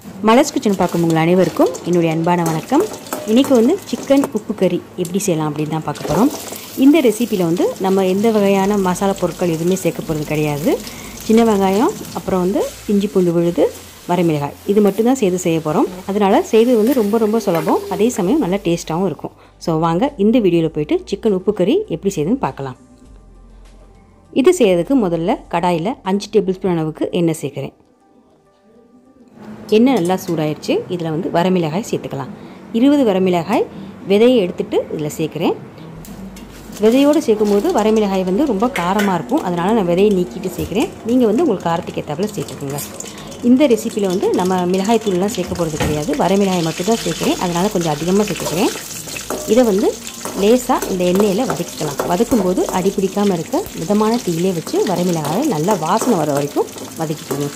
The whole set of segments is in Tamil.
மலர்ஸ் கிச்சன் பார்க்கும் உங்கள் அனைவருக்கும் என்னுடைய அன்பான வணக்கம் இன்றைக்கி வந்து சிக்கன் உப்பு கறி எப்படி செய்யலாம் அப்படின்னு தான் பார்க்க போகிறோம் இந்த ரெசிப்பியில் வந்து நம்ம எந்த வகையான மசாலா பொருட்கள் எதுவுமே சேர்க்க போகிறது கிடையாது சின்ன வெங்காயம் அப்புறம் வந்து இஞ்சி பூண்டு விழுது வரமிளகாய் இது மட்டும்தான் செய்து செய்ய போகிறோம் அதனால் செய்து வந்து ரொம்ப ரொம்ப சுலபம் அதே சமயம் நல்லா டேஸ்ட்டாகவும் இருக்கும் ஸோ வாங்க இந்த வீடியோவில் போயிட்டு சிக்கன் உப்பு கறி எப்படி செய்யுதுன்னு பார்க்கலாம் இது செய்யறதுக்கு முதல்ல கடாயில் அஞ்சு டேபிள் ஸ்பூன் அளவுக்கு எண்ணெய் சேர்க்குறேன் எண்ணெய் நல்லா சூடாயிருச்சு இதில் வந்து வரமிளகாய் சேர்த்துக்கலாம் இருபது வரமிளகாய் விதையை எடுத்துட்டு இதில் சேர்க்குறேன் விதையோடு சேர்க்கும்போது வரமிளகாய் வந்து ரொம்ப காரமாக இருக்கும் அதனால் நான் விதையை நீக்கிட்டு சேர்க்குறேன் நீங்கள் வந்து உங்களுக்கு காரத்துக்கு ஏற்றாப்புல சேர்த்துக்கோங்க இந்த ரெசிப்பியில் வந்து நம்ம மிளகாய் தூள்லாம் சேர்க்க போகிறது கிடையாது வரமிளகாய் மட்டும்தான் சேர்க்குறேன் அதனால் கொஞ்சம் அதிகமாக சேர்த்துக்கிறேன் இதை வந்து லேசாக இந்த எண்ணெயில் வதக்கிக்கலாம் வதக்கும்போது அடி பிடிக்காமல் இருக்க மிதமான தீயிலே வச்சு வரமிளகாயை நல்லா வாசனை வர வரைக்கும் வதக்கிக்கணும்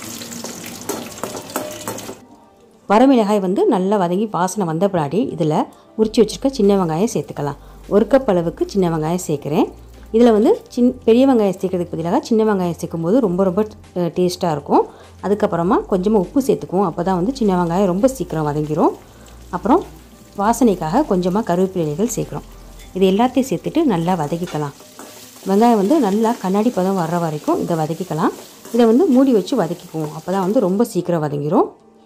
வரமிளகாய் வந்து நல்லா வதங்கி வாசனை வந்த பின்னாடி இதில் உரிச்சு வச்சுருக்க சின்ன வெங்காயம் சேர்த்துக்கலாம் ஒரு கப் அளவுக்கு சின்ன வெங்காயம் சேர்க்குறேன் இதில் வந்து சின் பெரிய வெங்காயம் சேர்க்கறதுக்கு பதிலாக சின்ன வெங்காயம் சேர்க்கும்போது ரொம்ப ரொம்ப டேஸ்ட்டாக இருக்கும் அதுக்கப்புறமா கொஞ்சமாக உப்பு சேர்த்துக்குவோம் அப்போ தான் வந்து சின்ன வெங்காயம் ரொம்ப சீக்கிரம் வதங்கிரும் அப்புறம் வாசனைக்காக கொஞ்சமாக கருவேப்பிலை இலைகள் சேர்க்குறோம் இது எல்லாத்தையும் சேர்த்துட்டு நல்லா வதக்கிக்கலாம் வெங்காயம் வந்து நல்லா கண்ணாடி பதம் வர்ற வரைக்கும் இதை வதக்கிக்கலாம் இதை வந்து மூடி வச்சு வதக்கிக்குவோம் அப்போ தான் வந்து ரொம்ப சீக்கிரம் வதங்கிரும்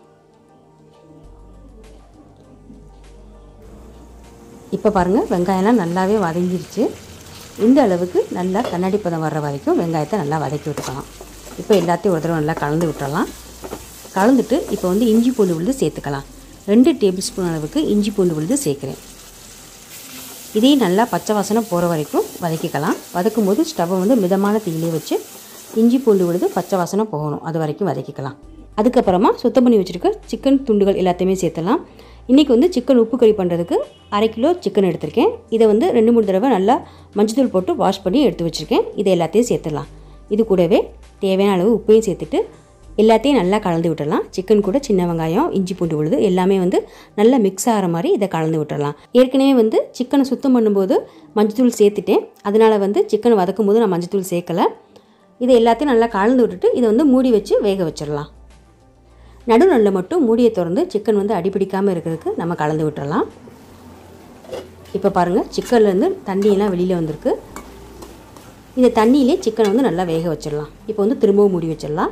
இப்போ பாருங்கள் வெங்காயம்லாம் நல்லாவே வதங்கிருச்சு இந்த அளவுக்கு நல்லா கண்ணாடி பதம் வர்ற வரைக்கும் வெங்காயத்தை நல்லா வதக்கி விட்டுக்கலாம் இப்போ எல்லாத்தையும் ஒரு தடவை நல்லா கலந்து விட்டுறலாம் கலந்துட்டு இப்போ வந்து இஞ்சி பூண்டு விழுது சேர்த்துக்கலாம் ரெண்டு டேபிள் ஸ்பூன் அளவுக்கு இஞ்சி பூண்டு விழுது சேர்க்குறேன் இதையும் நல்லா பச்சை வாசனை போகிற வரைக்கும் வதக்கிக்கலாம் வதக்கும் போது ஸ்டவ்வை வந்து மிதமான தீயிலே வச்சு இஞ்சி பூண்டு விழுது பச்சை வாசனை போகணும் அது வரைக்கும் வதக்கிக்கலாம் அதுக்கப்புறமா சுத்தம் பண்ணி வச்சுருக்க சிக்கன் துண்டுகள் எல்லாத்தையுமே சேர்த்தலாம் இன்றைக்கி வந்து சிக்கன் உப்பு கறி பண்ணுறதுக்கு அரை கிலோ சிக்கன் எடுத்திருக்கேன் இதை வந்து ரெண்டு மூணு தடவை நல்லா மஞ்சத்தூள் போட்டு வாஷ் பண்ணி எடுத்து வச்சுருக்கேன் இதை எல்லாத்தையும் சேர்த்துடலாம் இது கூடவே தேவையான அளவு உப்பையும் சேர்த்துட்டு எல்லாத்தையும் நல்லா கலந்து விட்டுடலாம் சிக்கன் கூட சின்ன வெங்காயம் இஞ்சி பூண்டு விழுது எல்லாமே வந்து நல்லா மிக்ஸ் ஆகிற மாதிரி இதை கலந்து விட்டுடலாம் ஏற்கனவே வந்து சிக்கனை சுத்தம் பண்ணும்போது மஞ்சத்தூள் சேர்த்துட்டேன் அதனால் வந்து சிக்கன் வதக்கும் போது நான் மஞ்சத்தூள் சேர்க்கலை இதை எல்லாத்தையும் நல்லா கலந்து விட்டுட்டு இதை வந்து மூடி வச்சு வேக வச்சிடலாம் நடுநல்ல மட்டும் மூடியை திறந்து சிக்கன் வந்து அடிப்பிடிக்காமல் இருக்கிறதுக்கு நம்ம கலந்து விட்டுறலாம் இப்போ பாருங்கள் சிக்கன்லேருந்து தண்ணியெல்லாம் வெளியில் வந்திருக்கு இந்த தண்ணியிலே சிக்கனை வந்து நல்லா வேக வச்சிடலாம் இப்போ வந்து திரும்பவும் மூடி வச்சிடலாம்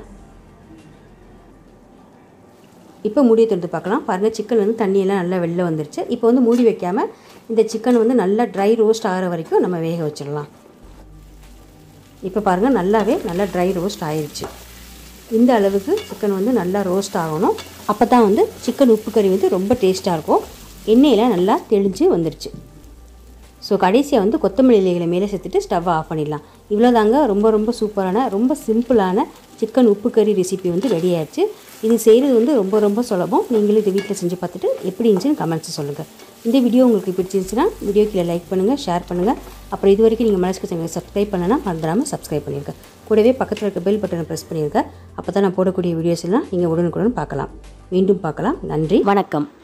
இப்போ மூடியை திறந்து பார்க்கலாம் பாருங்கள் சிக்கன் வந்து தண்ணியெல்லாம் நல்லா வெளில வந்துருச்சு இப்போ வந்து மூடி வைக்காமல் இந்த சிக்கன் வந்து நல்லா ட்ரை ரோஸ்ட் ஆகிற வரைக்கும் நம்ம வேக வச்சிடலாம் இப்போ பாருங்கள் நல்லாவே நல்லா ட்ரை ரோஸ்ட் ஆயிடுச்சு இந்த அளவுக்கு சிக்கன் வந்து நல்லா ரோஸ்ட் ஆகணும் அப்போ தான் வந்து சிக்கன் உப்பு கறி வந்து ரொம்ப டேஸ்ட்டாக இருக்கும் எண்ணெயில் நல்லா தெளிஞ்சு வந்துருச்சு ஸோ கடைசியாக வந்து கொத்தமல்லி இலைகளை மேலே சேர்த்துட்டு ஸ்டவ்வை ஆஃப் பண்ணிடலாம் இவ்வளோதாங்க ரொம்ப ரொம்ப சூப்பரான ரொம்ப சிம்பிளான சிக்கன் உப்பு கறி ரெசிபி வந்து ரெடி ஆயிடுச்சு இது செய்கிறது வந்து ரொம்ப ரொம்ப சுலபம் நீங்களும் இது வீட்டில் செஞ்சு பார்த்துட்டு எப்படி இருந்துச்சுன்னு கமெண்ட்ஸ் சொல்லுங்கள் இந்த வீடியோ உங்களுக்கு பிடிச்சிருந்துச்சுன்னா வீடியோ கீழே லைக் பண்ணுங்கள் ஷேர் பண்ணுங்கள் அப்புறம் இது வரைக்கும் நீங்கள் மனசுக்கு சேனல் சப்ஸ்கிரைப் பண்ணனா மறந்துடாமல் சப்ஸ்கிரைப் பண்ணியிருக்கேன் கூடவே பக்கத்தில் இருக்க பெல் பட்டனை ப்ரெஸ் பண்ணியிருக்கேன் அப்போ தான் நான் போடக்கூடிய வீடியோஸ் எல்லாம் நீங்கள் உடனுக்குடன் பார்க்கலாம் மீண்டும் பார்க்கலாம் நன்றி வணக்கம்